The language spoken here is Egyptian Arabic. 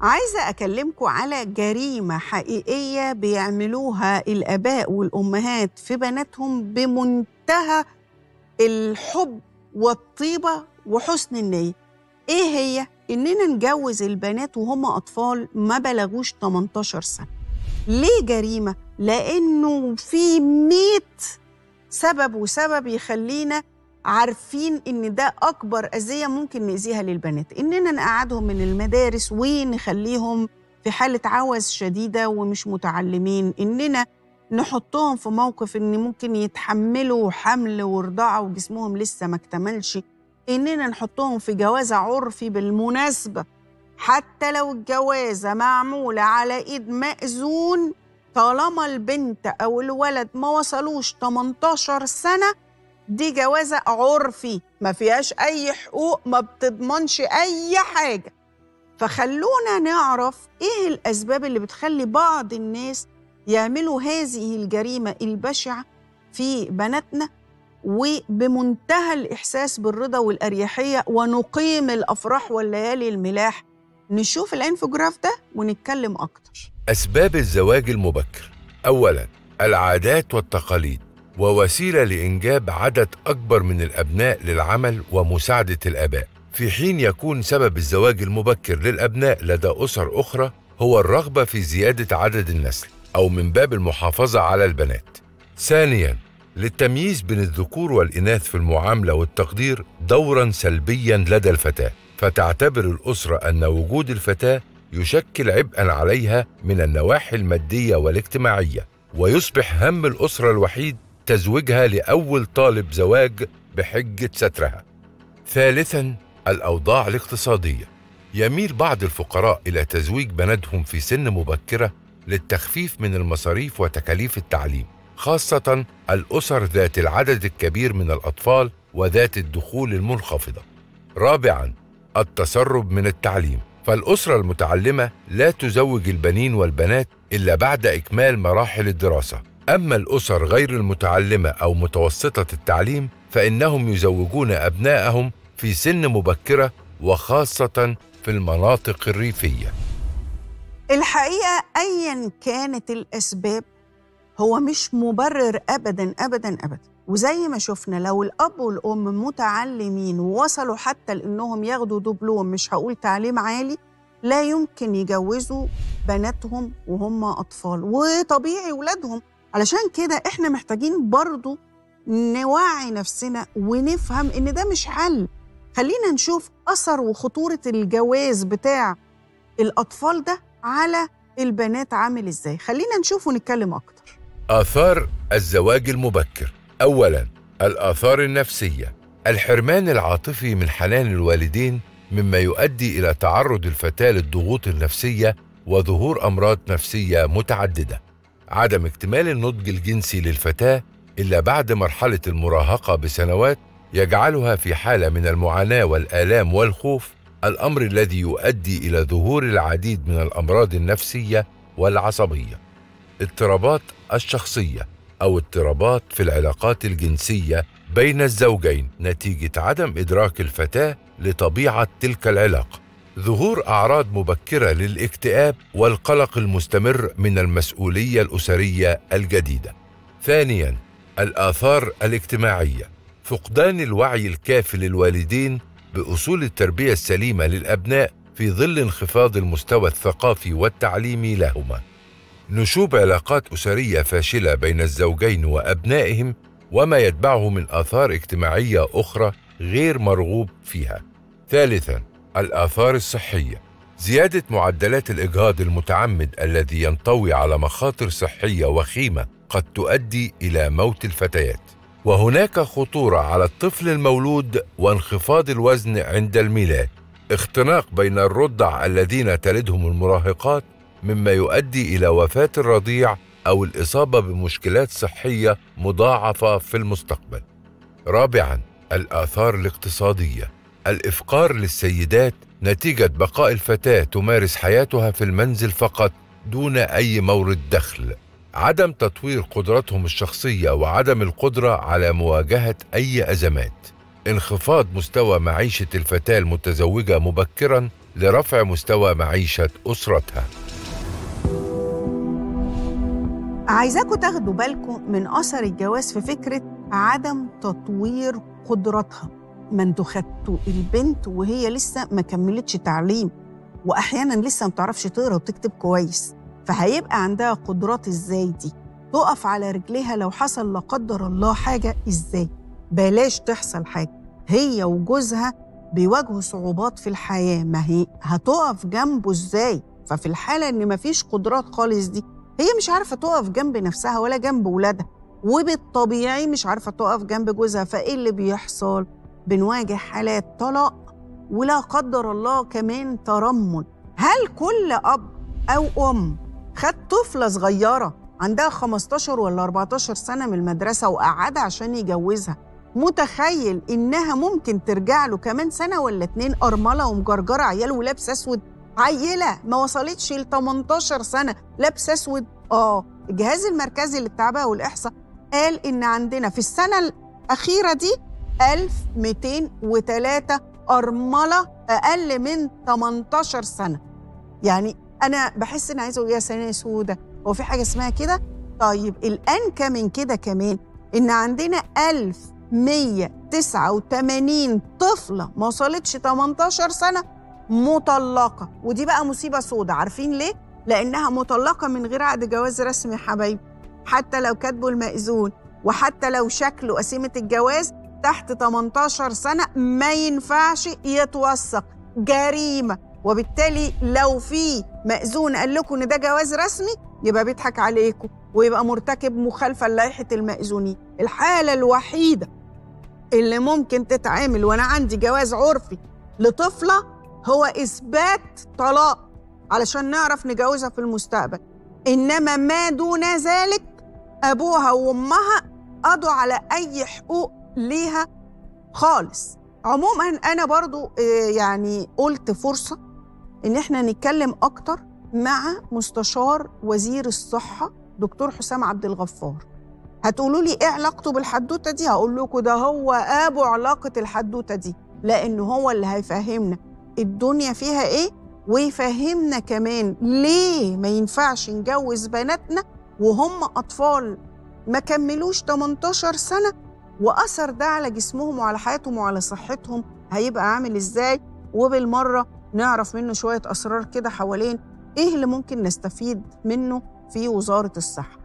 عايزة أكلمكم على جريمة حقيقية بيعملوها الآباء والأمهات في بناتهم بمنتهى الحب والطيبة وحسن النية إيه هي؟ إننا نجوز البنات وهم أطفال ما بلغوش 18 سنة ليه جريمة؟ لأنه في 100 سبب وسبب يخلينا عارفين ان ده اكبر اذيه ممكن ناذيها للبنات اننا نقعدهم من المدارس ونخليهم في حاله عوز شديده ومش متعلمين اننا نحطهم في موقف ان ممكن يتحملوا حمل ورضاعه وجسمهم لسه ما اكتملش اننا نحطهم في جوازه عرفي بالمناسبه حتى لو الجوازه معموله على ايد مأذون طالما البنت او الولد ما وصلوش 18 سنه دي جوازة عرفي ما فيهاش أي حقوق ما بتضمنش أي حاجة فخلونا نعرف إيه الأسباب اللي بتخلي بعض الناس يعملوا هذه الجريمة البشعة في بناتنا وبمنتهى الإحساس بالرضا والأريحية ونقيم الأفراح والليالي الملاح نشوف الانفوجراف ده ونتكلم أكتر أسباب الزواج المبكر أولا العادات والتقاليد ووسيله لانجاب عدد اكبر من الابناء للعمل ومساعده الاباء في حين يكون سبب الزواج المبكر للابناء لدى اسر اخرى هو الرغبه في زياده عدد النسل او من باب المحافظه على البنات ثانيا للتمييز بين الذكور والاناث في المعامله والتقدير دورا سلبيا لدى الفتاه فتعتبر الاسره ان وجود الفتاه يشكل عبئا عليها من النواحي الماديه والاجتماعيه ويصبح هم الاسره الوحيد تزويجها لاول طالب زواج بحجه سترها. ثالثا الاوضاع الاقتصاديه. يميل بعض الفقراء الى تزويج بناتهم في سن مبكره للتخفيف من المصاريف وتكاليف التعليم، خاصه الاسر ذات العدد الكبير من الاطفال وذات الدخول المنخفضه. رابعا التسرب من التعليم. فالاسره المتعلمه لا تزوج البنين والبنات الا بعد اكمال مراحل الدراسه أما الأسر غير المتعلمة أو متوسطة التعليم فإنهم يزوجون أبنائهم في سن مبكرة وخاصة في المناطق الريفية. الحقيقة أيا كانت الأسباب هو مش مبرر أبدا أبدا أبدا وزي ما شفنا لو الأب والأم متعلمين ووصلوا حتى لأنهم ياخدوا دبلوم مش هقول تعليم عالي لا يمكن يجوزوا بناتهم وهم أطفال وطبيعي ولادهم علشان كده احنا محتاجين برضو نوعي نفسنا ونفهم ان ده مش حل خلينا نشوف اثر وخطوره الجواز بتاع الاطفال ده على البنات عامل ازاي خلينا نشوف ونتكلم اكتر آثار الزواج المبكر أولا الآثار النفسية الحرمان العاطفي من حنان الوالدين مما يؤدي إلى تعرض الفتاة للضغوط النفسية وظهور أمراض نفسية متعددة عدم اكتمال النضج الجنسي للفتاة إلا بعد مرحلة المراهقة بسنوات يجعلها في حالة من المعاناة والآلام والخوف الأمر الذي يؤدي إلى ظهور العديد من الأمراض النفسية والعصبية. اضطرابات الشخصية أو اضطرابات في العلاقات الجنسية بين الزوجين نتيجة عدم إدراك الفتاة لطبيعة تلك العلاقة. ظهور اعراض مبكره للاكتئاب والقلق المستمر من المسؤوليه الاسريه الجديده. ثانيا الاثار الاجتماعيه فقدان الوعي الكافي للوالدين باصول التربيه السليمه للابناء في ظل انخفاض المستوى الثقافي والتعليمي لهما. نشوب علاقات اسريه فاشله بين الزوجين وابنائهم وما يتبعه من اثار اجتماعيه اخرى غير مرغوب فيها. ثالثا الآثار الصحية زيادة معدلات الإجهاض المتعمد الذي ينطوي على مخاطر صحية وخيمة قد تؤدي إلى موت الفتيات وهناك خطورة على الطفل المولود وانخفاض الوزن عند الميلاد اختناق بين الرضع الذين تلدهم المراهقات مما يؤدي إلى وفاة الرضيع أو الإصابة بمشكلات صحية مضاعفة في المستقبل رابعا الآثار الاقتصادية الافقار للسيدات نتيجه بقاء الفتاه تمارس حياتها في المنزل فقط دون اي مورد دخل عدم تطوير قدراتهم الشخصيه وعدم القدره على مواجهه اي ازمات انخفاض مستوى معيشه الفتاه المتزوجه مبكرا لرفع مستوى معيشة أسرتها عايزاكم تاخدوا بالكم من أثر الجواز في فكرة عدم تطوير قدراتها ما انتوا خدتوا البنت وهي لسه ما كملتش تعليم وأحيانا لسه ما بتعرفش تقرا وتكتب كويس فهيبقى عندها قدرات ازاي دي تقف على رجليها لو حصل لا قدر الله حاجة ازاي بلاش تحصل حاجة هي وجوزها بيواجهوا صعوبات في الحياة ما هي هتقف جنبه ازاي ففي الحالة ان مفيش قدرات خالص دي هي مش عارفة تقف جنب نفسها ولا جنب ولادها وبالطبيعي مش عارفة تقف جنب جوزها فإيه اللي بيحصل؟ بنواجه حالات طلاق ولا قدر الله كمان ترمل هل كل أب أو أم خد طفلة صغيرة عندها 15 ولا 14 سنة من المدرسة وقعدها عشان يجوزها متخيل إنها ممكن ترجع له كمان سنة ولا اتنين أرملة ومجرجرة عيال ولابسة أسود عيلة ما وصلتش ل 18 سنة لابسة أسود آه الجهاز المركزي للتعبئة والإحصاء قال إن عندنا في السنة الأخيرة دي 1203 أرملة أقل من 18 سنة يعني أنا بحس إن عايزة أقول يا سنة سودة هو في حاجة اسمها كده؟ طيب الأنكى من كده كمان إن عندنا 1189 طفلة ما وصلتش 18 سنة مطلقة ودي بقى مصيبة سودة عارفين ليه؟ لأنها مطلقة من غير عقد جواز رسمي يا حبايبي حتى لو كاتبه المأذون وحتى لو شكله قسيمة الجواز تحت 18 سنة ما ينفعش يتوثق جريمة وبالتالي لو في مأذون قال لكم إن ده جواز رسمي يبقى بيضحك عليكم ويبقى مرتكب مخالفة لائحة المأذونين الحالة الوحيدة اللي ممكن تتعامل وأنا عندي جواز عرفي لطفلة هو إثبات طلاق علشان نعرف نجوزها في المستقبل إنما ما دون ذلك أبوها وأمها قضوا على أي حقوق ليها خالص عموما أنا برضو يعني قلت فرصة إن إحنا نتكلم أكتر مع مستشار وزير الصحة دكتور حسام عبد الغفار هتقولوا لي إيه علاقته بالحدوتة دي هقول لكم ده هو أبو علاقة الحدوتة دي لأنه هو اللي هيفهمنا الدنيا فيها إيه ويفهمنا كمان ليه ما ينفعش نجوز بناتنا وهم أطفال ما كملوش 18 سنة وأثر ده على جسمهم وعلى حياتهم وعلى صحتهم هيبقى عامل إزاي وبالمرة نعرف منه شوية أسرار كده حوالين إيه اللي ممكن نستفيد منه في وزارة الصحة